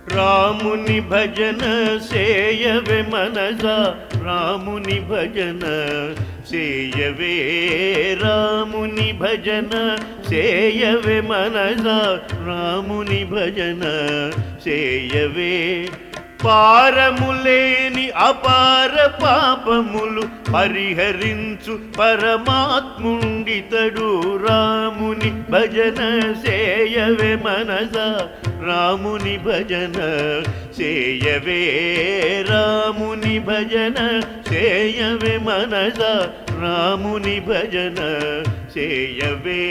రాముని భజన సేయవే మనస రాముని భజన సేయవే రాముని భజన సేయవే మనస రాముని భజన సేయవే పారములేని అపార పాపములు పరిహరించు పరమాత్ముండితడు రాముని భజన సేయవే మనస రాముని భజన సేయవే రాముని భజన సేయవే మనస రాముని భజన సేయవే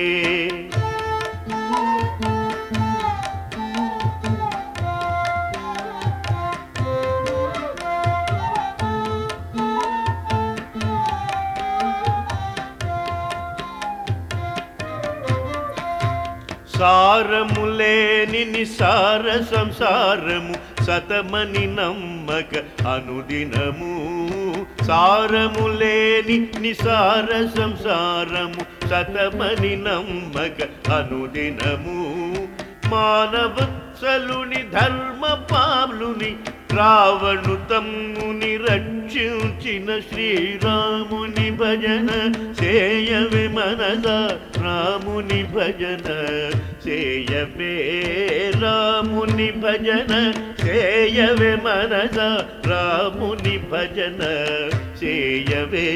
సారములేని నిసార సంసారము సతమని నమ్మక అనుదినము సారములేని నిసార సంసారము సతమని నమ్మక అనుదినము మానవత్సలుని ధర్మ పాలుని రావణు తమ్ముని రక్షించిన శ్రీరాముని భజన చేయవే మనస రాముని భజన చేయవే రాముని భజన చేయవే మనస రాముని భజన చేయవే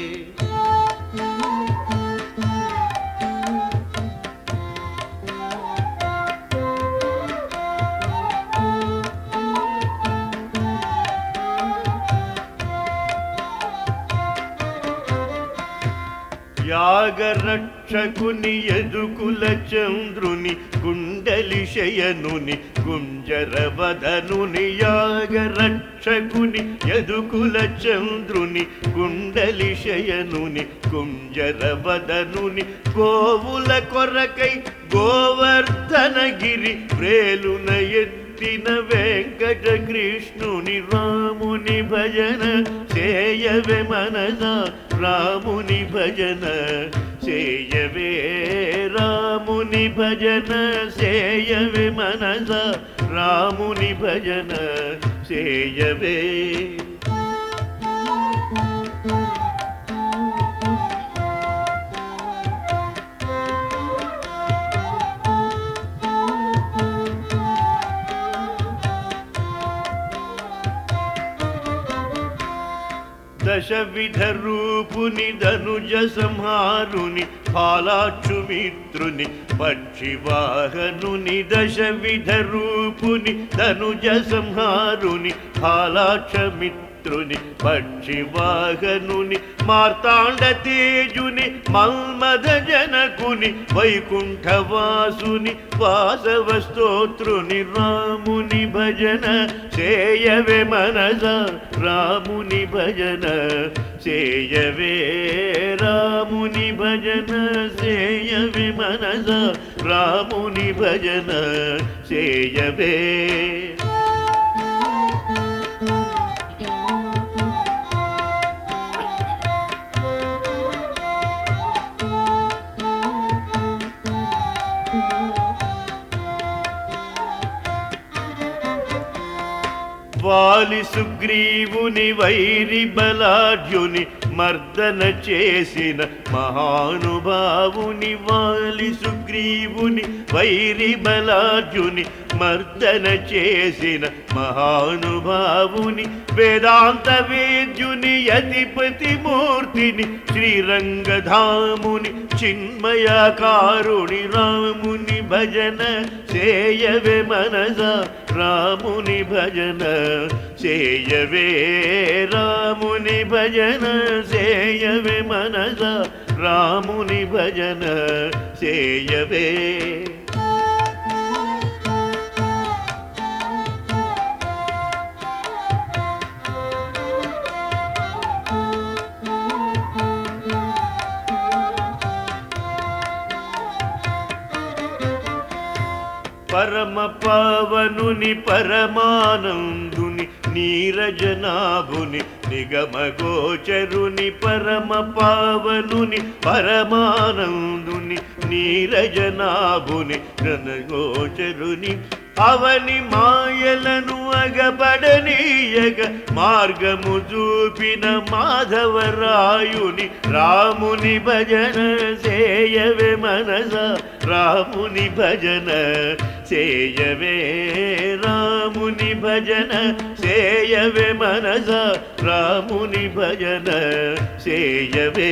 యాగరక్షకుని ఎదుకుల చంద్రుని గుండలి శయనుని గుంజరవదనుని యాగరక్షకుని ఎదుకుల చంద్రుని గుండలి శయనుని గుంజరవదనుని గోవుల కొరకై గోవర్ధనగిరి ప్రేలున ఎత్తిన వెంకట కృష్ణుని రాముని భజన చేయవే మనస రాముని భజన చేయవే రాముని భజన చేయవే మనస రాముని భజన చేయవే దశవిధ రూపుని ధనుజ సంహారుని పాలాక్షు మిత్రుని పక్షివాహనుని దశవిధ రూపుని ధనుజ సంహారుని పాలాక్ష మిత్రుని పక్షివాహనుని మార్తాండ తేజుని మల్మద జనకుని వైకుంఠవాసుని వాసవ స్తోత్రుని రాముని భజన చేయవే మనస రాముని భజన చేయవే రాముని భజన చేయవే మనస రాముని భజన చేయవే వాలి సుగ్రీవుని వైరి బలాఢ్యుని మర్దన చేసిన మహానుభావుని వాలి సుగ్రీవుని వైరి బలాఢ్యుని మర్దన చేసిన మహానుభావుని వేదాంత వేద్యుని యతిపతి మూర్తిని శ్రీరంగధాముని చిన్మయకారుని రాముని భజన చేయవే మనస రాముని భజన చేయవే రాముని భజన చేయవే మనస రాముని భజన చేయవే పరమ పవనుని పరమానందుని నీరజనాభుని నిగమ గోచరుని పరమ పావనుని పరమానందుని నీరజనాభుని రణగోచరుని అవని మాయలను అగపడనీయగ మార్గము చూపిన మాధవరాయుని రాముని భజన చేయవే మనస రాముని భజన చేయవే రాముని భజన చేయవే మనస రాముని భజన చేయవే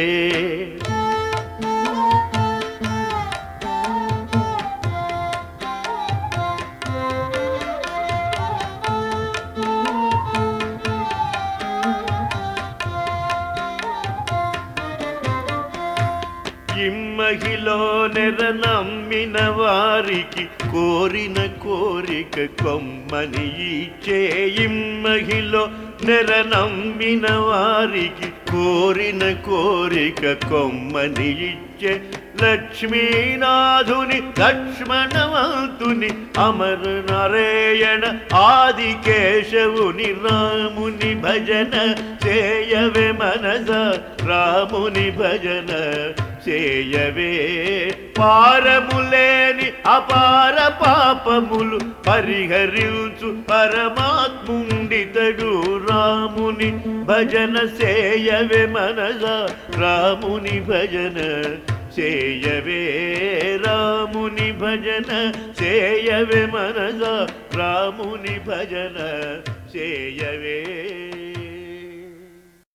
ఇమ్మహిలో నెర నమ్మిన వారికి కోరిన కోరిక కొమ్మని ఇచ్చే ఇమ్మహిలో నెర నమ్మిన వారికి కోరిన కోరిక కొమ్మని ఇచ్చే లక్ష్మీనాథుని లక్ష్మణవంతుని అమర నారాయణ ఆది కేశవుని రాముని భజన చేయవే మనస రాముని భజన చేయవే పారములేని అపార పాపములు పరిహరించు పరమాత్ముండితడు రాముని భజన చేయవే మనస రాముని భజన చేయవే రాముని భజన చేయవే మనస రాముని భజన చేయవే